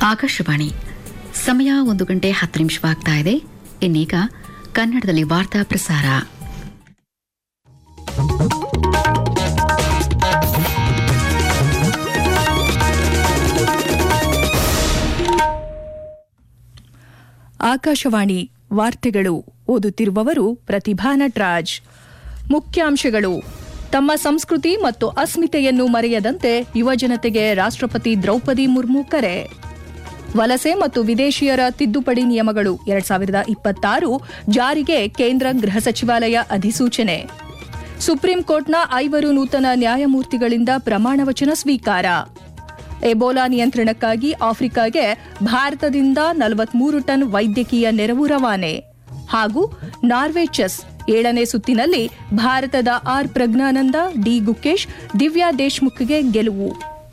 ಆಕಾಶವಾಣಿ ಸಮಯ ಒಂದು ಗಂಟೆ ಹತ್ತು ನಿಮಿಷವಾಗ್ತಾ ಇದೆ ಇನ್ನೀಗ ಕನ್ನಡದಲ್ಲಿ ವಾರ್ತಾ ಪ್ರಸಾರ ಆಕಾಶವಾಣಿ ವಾರ್ತೆಗಳು ಓದುತ್ತಿರುವವರು ಪ್ರತಿಭಾ ನಟ್ರಾಜ್ ಮುಖ್ಯಾಂಶಗಳು ತಮ್ಮ ಸಂಸ್ಕೃತಿ ಮತ್ತು ಅಸ್ಮಿತೆಯನ್ನು ಮರೆಯದಂತೆ ಯುವಜನತೆಗೆ ರಾಷ್ಟ್ರಪತಿ ದ್ರೌಪದಿ ಮುರ್ಮು ಕರೆ ವಲಸೆ ಮತ್ತು ವಿದೇಶಿಯರ ತಿದ್ದುಪಡಿ ನಿಯಮಗಳು ಎರಡ್ ಸಾವಿರದ ಇಪ್ಪತ್ತಾರು ಜಾರಿಗೆ ಕೇಂದ್ರ ಗೃಹ ಸಚಿವಾಲಯ ಅಧಿಸೂಚನೆ ಸುಪ್ರೀಂ ಕೋರ್ಟ್ನ ಐವರು ನೂತನ ನ್ಯಾಯಮೂರ್ತಿಗಳಿಂದ ಪ್ರಮಾಣವಚನ ಸ್ವೀಕಾರ ಎಬೋಲಾ ನಿಯಂತ್ರಣಕ್ಕಾಗಿ ಆಫ್ರಿಕಾಗೆ ಭಾರತದಿಂದ ನಲವತ್ಮೂರು ಟನ್ ವೈದ್ಯಕೀಯ ನೆರವು ರವಾನೆ ಹಾಗೂ ನಾರ್ವೆ ಚೆಸ್ ಏಳನೇ ಸುತ್ತಿನಲ್ಲಿ ಭಾರತದ ಆರ್ ಪ್ರಜ್ಞಾನಂದ ಡಿ ಗುಕೇಶ್ ದಿವ್ಯಾ ದೇಶ್ಮುಖ್ಗೆ ಗೆಲುವು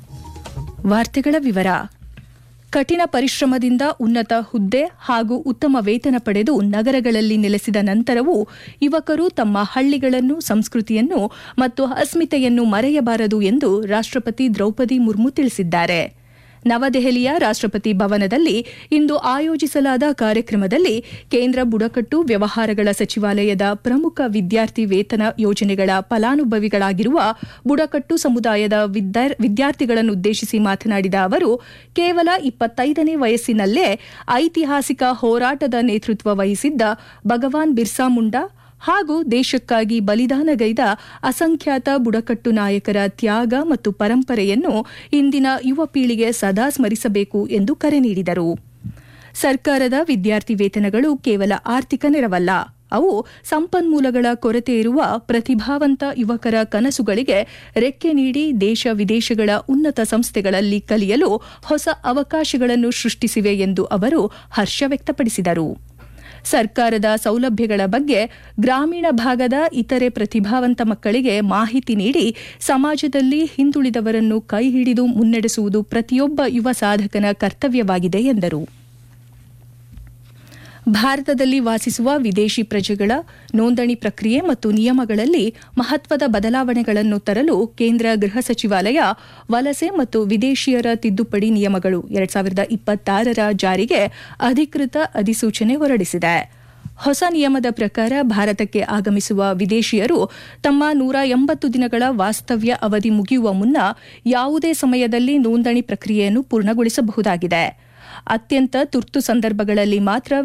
ವಾರ್ತೆಗಳ ವಿವರ ಕಠಿಣ ಪರಿಶ್ರಮದಿಂದ ಉನ್ನತ ಹುದ್ದೆ ಹಾಗೂ ಉತ್ತಮ ವೇತನ ಪಡೆದು ನಗರಗಳಲ್ಲಿ ನೆಲೆಸಿದ ನಂತರವೂ ಯುವಕರು ತಮ್ಮ ಹಳ್ಳಿಗಳನ್ನು ಸಂಸ್ಕೃತಿಯನ್ನು ಮತ್ತು ಅಸ್ಮಿತೆಯನ್ನು ಮರೆಯಬಾರದು ಎಂದು ರಾಷ್ಟ್ರಪತಿ ದ್ರೌಪದಿ ಮುರ್ಮು ತಿಳಿಸಿದ್ದಾರೆ ನವದೆಹಲಿಯ ರಾಷ್ಟ್ರಪತಿ ಭವನದಲ್ಲಿ ಇಂದು ಆಯೋಜಿಸಲಾದ ಕಾರ್ಯಕ್ರಮದಲ್ಲಿ ಕೇಂದ್ರ ಬುಡಕಟ್ಟು ವ್ಯವಹಾರಗಳ ಸಚಿವಾಲಯದ ಪ್ರಮುಖ ವಿದ್ಯಾರ್ಥಿ ವೇತನ ಯೋಜನೆಗಳ ಫಲಾನುಭವಿಗಳಾಗಿರುವ ಬುಡಕಟ್ಟು ಸಮುದಾಯದ ವಿದ್ಯಾರ್ಥಿಗಳನ್ನುದ್ದೇಶಿಸಿ ಮಾತನಾಡಿದ ಅವರು ಕೇವಲ ಇಪ್ಪತ್ತೈದನೇ ವಯಸ್ಸಿನಲ್ಲೇ ಐತಿಹಾಸಿಕ ಹೋರಾಟದ ನೇತೃತ್ವ ವಹಿಸಿದ್ದ ಭಗವಾನ್ ಬಿರ್ಸಾ ಮುಂಡಾ ಹಾಗೂ ದೇಶಕ್ಕಾಗಿ ಬಲಿದಾನಗೈದ ಅಸಂಖ್ಯಾತ ಬುಡಕಟ್ಟು ನಾಯಕರ ತ್ಯಾಗ ಮತ್ತು ಪರಂಪರೆಯನ್ನು ಇಂದಿನ ಯುವ ಪೀಳಿಗೆ ಸದಾ ಸ್ಮರಿಸಬೇಕು ಎಂದು ಕರೆ ನೀಡಿದರು ಸರ್ಕಾರದ ವಿದ್ಯಾರ್ಥಿ ವೇತನಗಳು ಕೇವಲ ಆರ್ಥಿಕ ನೆರವಲ್ಲ ಅವು ಸಂಪನ್ಮೂಲಗಳ ಕೊರತೆ ಇರುವ ಪ್ರತಿಭಾವಂತ ಯುವಕರ ಕನಸುಗಳಿಗೆ ರೆಕ್ಕೆ ನೀಡಿ ದೇಶ ವಿದೇಶಗಳ ಉನ್ನತ ಸಂಸ್ಥೆಗಳಲ್ಲಿ ಕಲಿಯಲು ಹೊಸ ಅವಕಾಶಗಳನ್ನು ಸೃಷ್ಟಿಸಿವೆ ಎಂದು ಅವರು ಹರ್ಷ ವ್ಯಕ್ತಪಡಿಸಿದರು ಸರ್ಕಾರದ ಸೌಲಭ್ಯಗಳ ಬಗ್ಗೆ ಗ್ರಾಮೀಣ ಭಾಗದ ಇತರೆ ಪ್ರತಿಭಾವಂತ ಮಕ್ಕಳಿಗೆ ಮಾಹಿತಿ ನೀಡಿ ಸಮಾಜದಲ್ಲಿ ಹಿಂದುಳಿದವರನ್ನು ಕೈ ಹಿಡಿದು ಮುನ್ನಡೆಸುವುದು ಪ್ರತಿಯೊಬ್ಬ ಯುವ ಸಾಧಕನ ಕರ್ತವ್ಯವಾಗಿದೆ ಎಂದರು ಭಾರತದಲ್ಲಿ ವಾಸಿಸುವ ವಿದೇಶಿ ಪ್ರಜೆಗಳ ನೋಂದಣಿ ಪ್ರಕ್ರಿಯೆ ಮತ್ತು ನಿಯಮಗಳಲ್ಲಿ ಮಹತ್ವದ ಬದಲಾವಣೆಗಳನ್ನು ತರಲು ಕೇಂದ್ರ ಗೃಹ ಸಚಿವಾಲಯ ವಲಸೆ ಮತ್ತು ವಿದೇಶಿಯರ ತಿದ್ದುಪಡಿ ನಿಯಮಗಳು ಎರಡ್ ಸಾವಿರದ ಇಪ್ಪತ್ತಾರರ ಜಾರಿಗೆ ಅಧಿಕೃತ ಅಧಿಸೂಚನೆ ಹೊರಡಿಸಿದೆ ಹೊಸ ನಿಯಮದ ಪ್ರಕಾರ ಭಾರತಕ್ಕೆ ಆಗಮಿಸುವ ವಿದೇಶಿಯರು ತಮ್ಮ ನೂರ ಎಂಬತ್ತು ದಿನಗಳ ವಾಸ್ತವ್ಯ ಅವಧಿ ಮುಗಿಯುವ ಮುನ್ನ ಯಾವುದೇ ಸಮಯದಲ್ಲಿ ನೋಂದಣಿ ಪ್ರಕ್ರಿಯೆಯನ್ನು ಪೂರ್ಣಗೊಳಿಸಬಹುದಾಗಿದೆ ಅತ್ಯಂತ ತುರ್ತು ಸಂದರ್ಭಗಳಲ್ಲಿ ಮಾತ್ರ